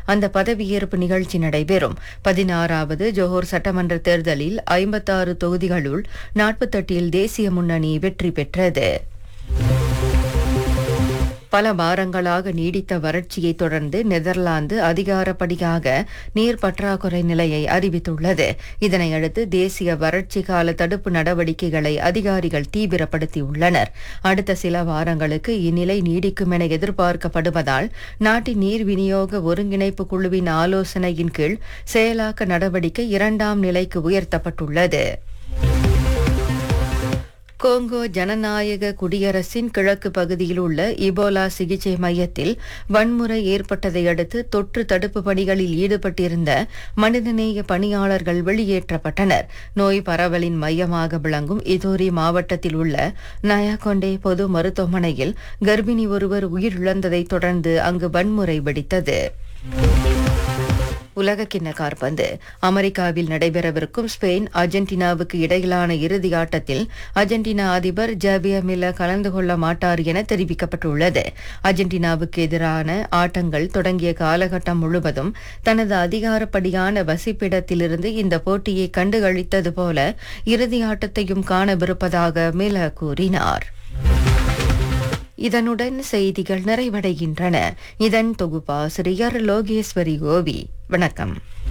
அந்த பதவியேற்பு நிகழ்ச்சி நடைபெறும் பதினாறாவது ஜோஹர் சட்டமன்ற தேர்தலில் ஐம்பத்தாறு தொகுதிகளுள் நாற்பத்தெட்டில் தேசிய முன்னணி வெற்றி பெற்றது பல வாரங்களாக நீடித்த வறட்சியை தொடர்ந்து நெதர்லாந்து அதிகாரப்படியாக நீர் பற்றாக்குறை நிலையை அறிவித்துள்ளது இதனையடுத்து தேசிய வறட்சி கால தடுப்பு நடவடிக்கைகளை அதிகாரிகள் தீவிரப்படுத்தியுள்ளனர் அடுத்த சில வாரங்களுக்கு இந்நிலை நீடிக்கும் என எதிர்பார்க்கப்படுவதால் நாட்டின் நீர் விநியோக ஒருங்கிணைப்பு குழுவின் ஆலோசனையின் கீழ் செயலாக்க நடவடிக்கை இரண்டாம் நிலைக்கு உயர்த்தப்பட்டுள்ளது கோங்கோ ஜனநாயக குடியரசின் கிழக்கு பகுதியில் உள்ள இபோலா சிகிச்சை மையத்தில் வன்முறை ஏற்பட்டதை அடுத்து தொற்று தடுப்பு பணிகளில் ஈடுபட்டிருந்த மனிதநேய பணியாளர்கள் வெளியேற்றப்பட்டனர் நோய் பரவலின் மையமாக விளங்கும் இதோரி மாவட்டத்தில் உள்ள நயாகொண்டே பொது மருத்துவமனையில் கர்ப்பிணி ஒருவர் உயிரிழந்ததைத் தொடர்ந்து அங்கு வன்முறை வெடித்தது உலகக்கிண்ண காற்பந்து அமெரிக்காவில் நடைபெறவிருக்கும் ஸ்பெயின் அர்ஜென்டினாவுக்கு இடையிலான இறுதி ஆட்டத்தில் அர்ஜென்டினா அதிபர் ஜாவியர் மில்ல கலந்து கொள்ள மாட்டார் என தெரிவிக்கப்பட்டுள்ளது அர்ஜென்டினாவுக்கு எதிரான ஆட்டங்கள் தொடங்கிய காலகட்டம் முழுவதும் தனது அதிகாரப்படியான வசிப்பிடத்திலிருந்து இந்த போட்டியை கண்டுகளித்தது போல இறுதி ஆட்டத்தையும் காணவிருப்பதாக மில கூறினார் இதனுடன் செய்திகள் நிறைவடைகின்றன இதன் தொகுப்பாசிரியர் லோகேஸ்வரி கோவி வணக்கம்